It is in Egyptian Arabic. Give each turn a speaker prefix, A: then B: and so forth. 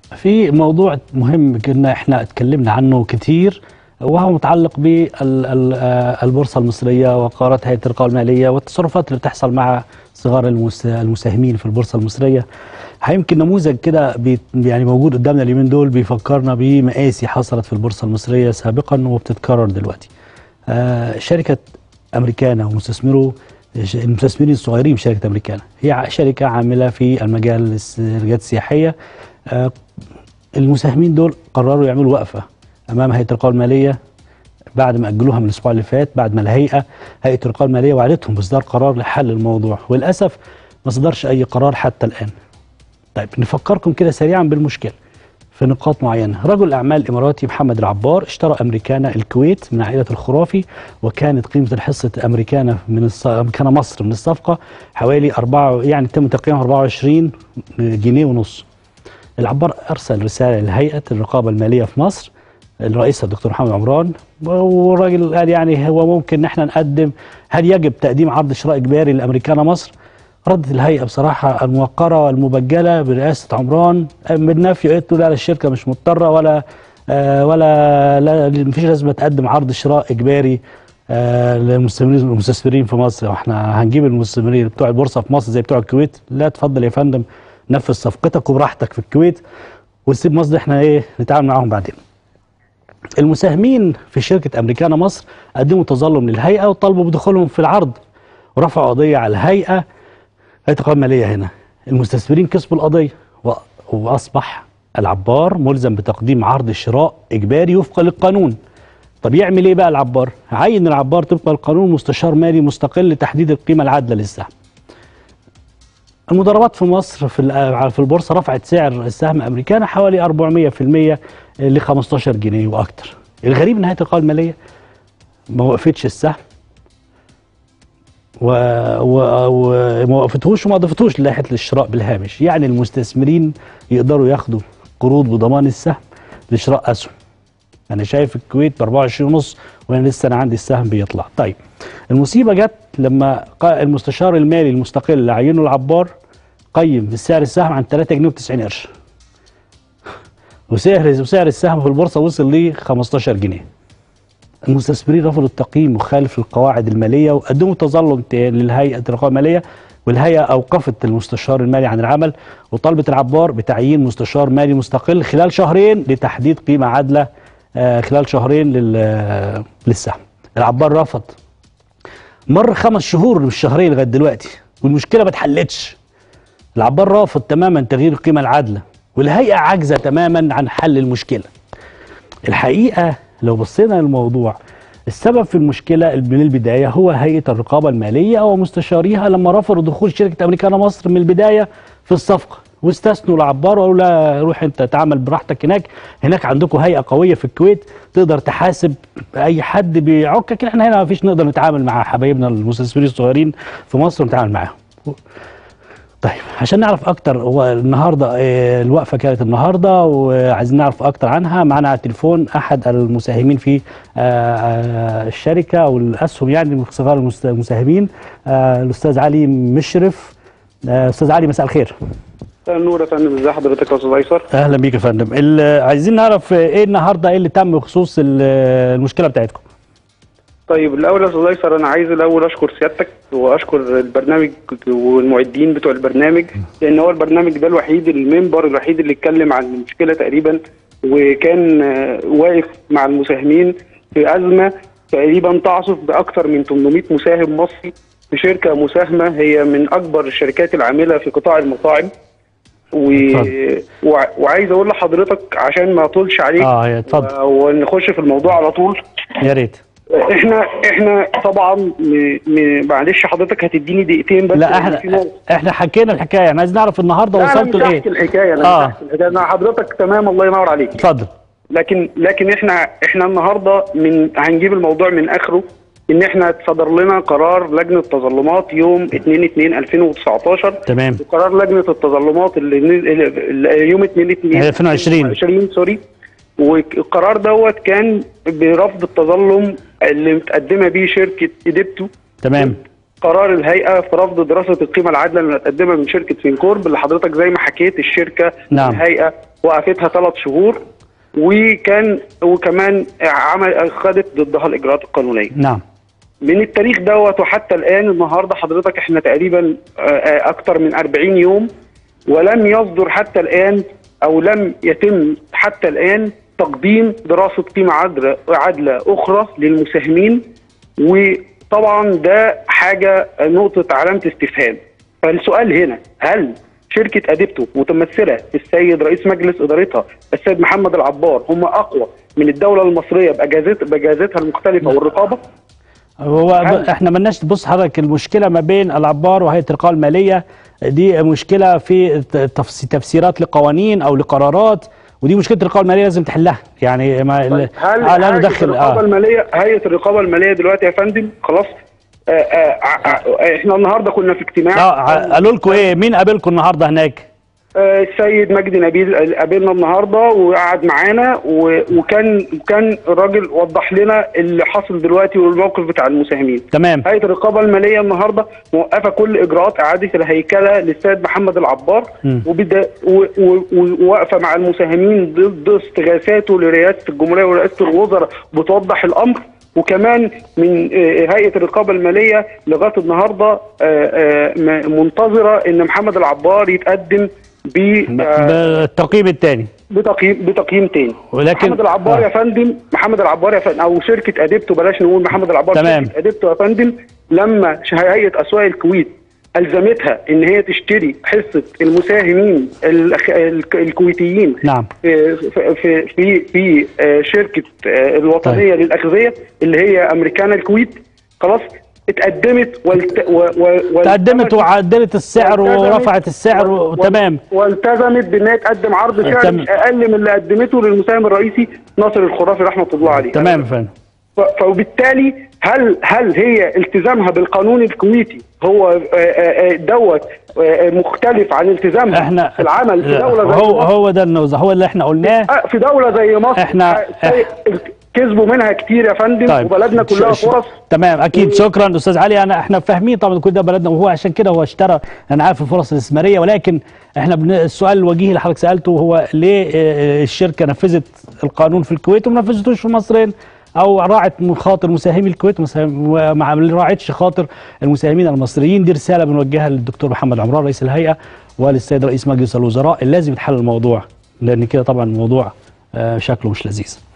A: في موضوع مهم كنا احنا اتكلمنا عنه كتير وهو متعلق بالبورصة المصرية وقرارات هيئة الرقابة المالية والتصرفات اللي بتحصل مع صغار المس- المساهمين في البورصة المصرية يمكن نموذج كده بي- يعني موجود قدامنا اليومين دول بيفكرنا بمآسي حصلت في البورصة المصرية سابقا وبتتكرر دلوقتي آه، شركة أمريكانا ومستثمرو المستثمرين الصغيرين في شركة أمريكانا هي شركة عاملة في المجال الس- الرجال السياحية آه، المساهمين دول قرروا يعملوا وقفة أمام هيئة الرقابة المالية بعد ما أجلوها من الأسبوع اللي فات بعد ما الهيئة هيئة الرقابة المالية وعدتهم بإصدار قرار لحل الموضوع وللأسف ما صدرش أي قرار حتى الآن طيب نفكركم كده سريعا بالمشكلة في نقاط معينة رجل أعمال إماراتي محمد العبار اشترى أمريكانا الكويت من عائلة الخرافي وكانت قيمة الحصة أمريكانا من الص... أمريكانا مصر من الصفقة حوالي أربعة يعني تم تقييمها 24 جنيه ونص العبار أرسل رسالة لهيئة الرقابة المالية في مصر الرئيس الدكتور محمد عمران والراجل قال يعني هو ممكن ان احنا نقدم هل يجب تقديم عرض شراء اجباري لامريكانا مصر؟ ردت الهيئه بصراحه الموقره والمبجله برئاسه عمران بالنفي قالت له لا الشركه مش مضطره ولا آه ولا لا مفيش لازمه تقدم عرض شراء اجباري آه للمستثمرين المستثمرين في مصر واحنا هنجيب المستثمرين بتوع البورصه في مصر زي بتوع الكويت لا اتفضل يا فندم نفذ صفقتك وبراحتك في الكويت وسيب مصر احنا ايه نتعامل معاهم بعدين المساهمين في شركة أمريكانا مصر قدموا تظلم للهيئة وطالبوا بدخولهم في العرض ورفعوا قضية على الهيئة هيئة الرقابة المالية هنا المستثمرين كسبوا القضية و- وأصبح العبار ملزم بتقديم عرض شراء إجباري وفقا للقانون طب يعمل إيه بقى العبار؟ عين العبار طبقا للقانون مستشار مالي مستقل لتحديد القيمة العادلة للسهم المضاربات في مصر في ال- في البورصه رفعت سعر السهم امريكانا حوالي 400% ل 15 جنيه واكثر. الغريب ان هيئه الرقابه الماليه ما وقفتش السهم و... و... وما وقفتهوش وما ضفتوش لائحه الشراء بالهامش، يعني المستثمرين يقدروا ياخدوا قروض بضمان السهم لشراء اسهم. انا شايف الكويت ب 24 ونص وانا لسه انا عندي السهم بيطلع طيب المصيبه جت لما قا- المستشار المالي المستقل اللي عينه العبار قيم سعر السهم عن 3 جنيه و90 قرش وسعر وسعر السهم في البورصه وصل ل 15 جنيه المستثمرين رفضوا التقييم مخالف للقواعد الماليه وقدموا تظلم تاني للهيئه الرقابه الماليه والهيئه اوقفت المستشار المالي عن العمل وطالبت العبار بتعيين مستشار مالي مستقل خلال شهرين لتحديد قيمه عادله آه، خلال شهرين لل- للسهم العبار رفض مر خمس شهور مش شهرين لغايه دلوقتي والمشكله ما اتحلتش العبار رافض تماما تغيير القيمه العادله والهيئه عاجزه تماما عن حل المشكله الحقيقه لو بصينا للموضوع السبب في المشكله من البدايه هو هيئه الرقابه الماليه ومستشاريها لما رفضوا دخول شركه امريكانا مصر من البدايه في الصفقه واستثنوا العبار وقالوا لا روح انت تعمل براحتك هناك هناك عندكم هيئه قويه في الكويت تقدر تحاسب اي حد بيعكك احنا هنا ما فيش نقدر نتعامل مع حبايبنا المستثمرين الصغيرين في مصر ونتعامل معاهم طيب عشان نعرف اكتر هو النهارده آه، الوقفه كانت النهارده وعايزين نعرف اكتر عنها معنا على التليفون احد المساهمين في آه، آه، الشركه او الاسهم يعني من صغار المست- المساهمين آه، الاستاذ علي مشرف آه، استاذ علي مساء الخير
B: نور يا فندم ازي حضرتك يا استاذ ايسر
A: اهلا بيك يا فندم ال- عايزين نعرف آه، ايه النهارده ايه اللي تم بخصوص ال- المشكله بتاعتكم
B: طيب الاول يا استاذ ايسر انا عايز الاول اشكر سيادتك واشكر البرنامج والمعدين بتوع البرنامج لان هو البرنامج ده الوحيد المنبر الوحيد اللي اتكلم عن المشكله تقريبا وكان آه، واقف مع المساهمين في ازمه تقريبا تعصف باكثر من 800 مساهم مصري في شركه مساهمه هي من اكبر الشركات العامله في قطاع المطاعم و...
A: اتفضل.
B: وع- وعايز اقول لحضرتك عشان ما اطولش عليك
A: اه يا اتفضل
B: و- ونخش في الموضوع على طول
A: يا ريت
B: احنا احنا طبعا م... م... معلش حضرتك هتديني دقيقتين بس
A: لا
B: لأن
A: احنا
B: في ناس-
A: احنا حكينا الحكايه احنا عايزين نعرف النهارده
B: لا انا
A: وصلتوا
B: مش
A: لايه
B: هحكي الحكايه انا
A: آه.
B: مش هحكي الحكايه انا حضرتك تمام الله ينور عليك
A: اتفضل
B: لكن لكن احنا احنا النهارده من هنجيب الموضوع من اخره ان احنا اتصدر لنا قرار لجنه تظلمات يوم 2 2 2019
A: تمام
B: وقرار لجنه التظلمات اللي نزل- اللي يوم 2 2
A: 2020.
B: 2020 سوري والقرار دوت كان برفض التظلم اللي متقدمه بيه شركه ايديبتو
A: تمام
B: قرار الهيئه في رفض دراسه القيمه العادله اللي متقدمه من شركه فينكورب اللي حضرتك زي ما حكيت الشركه
A: نعم.
B: الهيئه وقفتها ثلاث شهور وكان وكمان عمل خدت ضدها الاجراءات القانونيه
A: نعم
B: من التاريخ دوت وحتى الان النهارده حضرتك احنا تقريبا آه، آه، اكتر من 40 يوم ولم يصدر حتى الان او لم يتم حتى الان تقديم دراسه قيمه عادله عادله اخرى للمساهمين وطبعا ده حاجه نقطه علامه استفهام فالسؤال هنا هل شركه اديبتو متمثله في السيد رئيس مجلس ادارتها السيد محمد العبار هم اقوى من الدوله المصريه باجازات باجازاتها المختلفه والرقابه
A: هو
B: هل-
A: احنا مالناش تبص حضرتك المشكله ما بين العبار وهيئه الرقابه الماليه دي مشكله في تفس- تفسيرات لقوانين او لقرارات ودي مشكله الرقابه الماليه لازم تحلها يعني ما
B: هل
A: آه لا
B: هيئة
A: ندخل
B: الرقابه
A: اه
B: الماليه هيئه الرقابه الماليه دلوقتي يا فندم خلاص آه آه ع- ع- احنا النهارده كنا في اجتماع
A: اه ع- قالوا لكم ايه مين قابلكم النهارده هناك
B: آه، السيد مجدي نبيل قابلنا النهارده وقعد معانا و- وكان وكان الراجل وضح لنا اللي حاصل دلوقتي والموقف بتاع المساهمين
A: تمام
B: هيئه الرقابه الماليه النهارده موقفه كل اجراءات اعاده الهيكله للسيد محمد العبار
A: مم.
B: وبدا و- و- وواقفه مع المساهمين ضد استغاثاته لرئاسه الجمهوريه ورئاسه الوزراء بتوضح الامر وكمان من آه، هيئه الرقابه الماليه لغايه النهارده آه، آه، م- منتظره ان محمد العبار يتقدم ب آه،
A: بالتقييم الثاني
B: بتقييم بتقييم تاني
A: ولكن-
B: محمد العبار
A: آه.
B: يا فندم محمد العبار يا فندم او شركه اديبتو بلاش نقول محمد العبار
A: تمام.
B: شركه اديبتو يا فندم لما ش- هيئه اسواق الكويت الزمتها ان هي تشتري حصه المساهمين الأخ- الك- الكويتيين
A: نعم
B: في في في في آه، شركه آه، الوطنيه
A: طيب.
B: للاغذيه اللي هي امريكانا الكويت خلاص اتقدمت والت... و... و...
A: تقدمت وعدلت السعر
B: والتزمت-
A: ورفعت السعر
B: وال-
A: وتمام
B: والتزمت بان هي تقدم عرض سعر
A: تم-
B: مش اقل من اللي قدمته للمساهم الرئيسي ناصر الخرافي رحمه الله عليه
A: تمام يا فندم
B: ف- فبالتالي هل هل هي التزامها بالقانون الكويتي هو آه، آه، آه، دوت آه، مختلف عن التزامها
A: احنا
B: في العمل في دوله زي
A: هو
B: مصر
A: هو ده النوزة هو اللي احنا قلناه
B: آه، في دوله زي مصر
A: احنا-
B: آه، كسبوا منها كتير يا فندم
A: طيب
B: وبلدنا كلها
A: ش- ش-
B: فرص
A: تمام اكيد شكرا استاذ علي انا احنا فاهمين طبعا كل ده بلدنا وهو عشان كده هو اشترى انا عارف الفرص الاستثماريه ولكن احنا بن... السؤال الوجيهي اللي حضرتك سالته هو ليه آه، الشركه نفذت القانون في الكويت وما نفذتوش في مصرين او راعت مخاطر مساهمي الكويت مساهم- وما ما راعتش خاطر المساهمين المصريين دي رساله بنوجهها للدكتور محمد عمران رئيس الهيئه وللسيد رئيس مجلس الوزراء لازم يتحل الموضوع لان كده طبعا الموضوع آه، شكله مش لذيذ